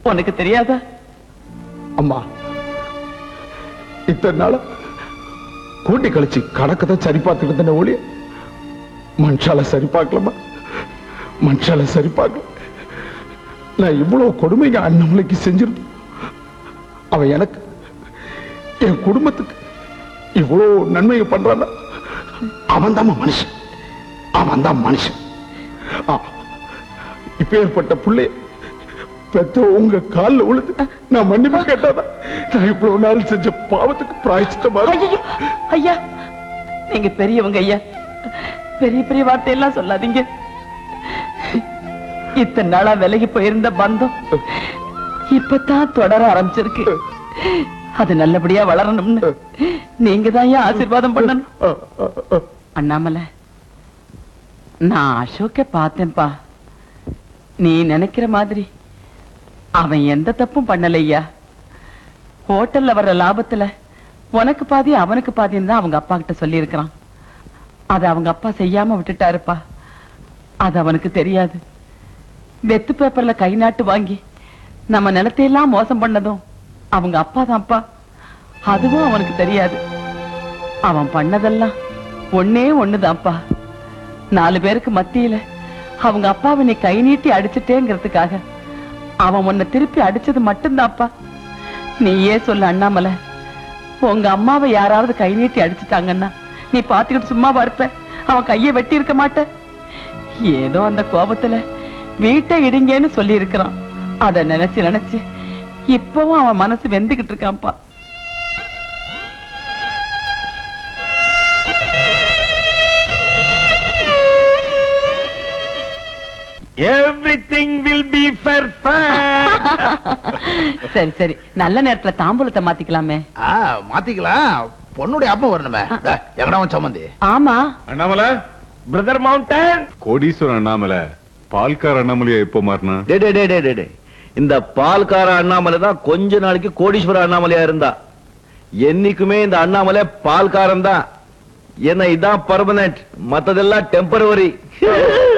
உனக்கு தெரியாதா அம்மா இத்தனை நாளா கூட்டி கழிச்சு கணக்கத்தை சரி பார்த்துட்டு இருந்தேன் ஒளிய மனுஷால சரி பார்க்கலாமா மனுஷால சரி பார்க்கல நான் இவ்வளவு கொடுமைங்க அண்ணமலைக்கு செஞ்சிருந்தோம் அவன் எனக்கு என் குடும்பத்துக்கு இவ்வளவு நன்மையை பண்றான்னா அவன் தான் மனுஷன் அவன் தான் மனுஷன் ஆ, இப்பேற்பட்ட பிள்ளை பெத்த உங்க கால்ல விழுந்து நான் மன்னிப்பு கேட்டாதான் நான் இவ்வளவு நாள் செஞ்ச பாவத்துக்கு பிராய்ச்சித்தமா ஐயோ ஐயா நீங்க பெரியவங்க ஐயா பெரிய பெரிய வார்த்தையெல்லாம் சொல்லாதீங்க இத்தனை நாளா விலகி போயிருந்த பந்தம் இப்பதான் தொடர ஆரம்பிச்சிருக்கு அது நல்லபடியா வளரணும்னு நீங்க தான் ஏன் ஆசீர்வாதம் பண்ணணும் அண்ணாமலை நான் அசோக்க பார்த்தேன்பா நீ நினைக்கிற மாதிரி அவன் எந்த தப்பும் பண்ணலையா ஹோட்டல்ல வர்ற லாபத்துல உனக்கு பாதி அவனுக்கு பாதின்னு தான் அவங்க அப்பா கிட்ட சொல்லி இருக்கிறான் அத அவங்க அப்பா செய்யாம விட்டுட்டாருப்பா அது அவனுக்கு தெரியாது வெத்து பேப்பர்ல கை நாட்டு வாங்கி நம்ம நிலத்தையெல்லாம் மோசம் பண்ணதும் அவங்க அப்பா தான்ப்பா அதுவும் அவனுக்கு தெரியாது அவன் பண்ணதெல்லாம் ஒண்ணே ஒண்ணுதான்ப்பா நாலு பேருக்கு மத்தியில அவங்க அப்பாவை நீ கை நீட்டி அடிச்சிட்டேங்கிறதுக்காக அவன் உன்னை திருப்பி அடிச்சது மட்டும்தான்ப்பா நீயே சொல்லு அண்ணாமலை உங்க அம்மாவை யாராவது கை நீட்டி அடிச்சுட்டாங்கன்னா நீ பாத்துக்கிட்டு சும்மாவா இருப்ப அவன் கையை வெட்டி இருக்க மாட்ட ஏதோ அந்த கோபத்துல வீட்டை இடிங்கன்னு சொல்லி இருக்கிறான் அத நினைச்சு நினைச்சு இப்பவும் அவன் மனசு வெந்துகிட்டு இருக்கான்ப்பா எவ்ரிதிங் வில் பி பெர்ஃபெக்ட் சரி சரி நல்ல நேரத்துல தாம்பூலத்தை மாத்திக்கலாமே ஆ, மாத்திக்கலாம் பொண்ணுடைய அப்பா வரணுமே டே, எங்கடா உன் சம்மந்தி ஆமா அண்ணாமலை பிரதர் மவுண்டன் கோடீஸ்வரன் அண்ணாமலை பால்கார் அண்ணாமலையா எப்போ மாறினா டே டே டே டே டே டே. இந்த பால்கார அண்ணாமலை தான் கொஞ்ச நாளைக்கு கோடீஸ்வர அண்ணாமலையா இருந்தா என்னைக்குமே இந்த அண்ணாமலை பால்காரன் தான் என்ன இதான் பர்மனன்ட் மத்ததெல்லாம் டெம்பரவரி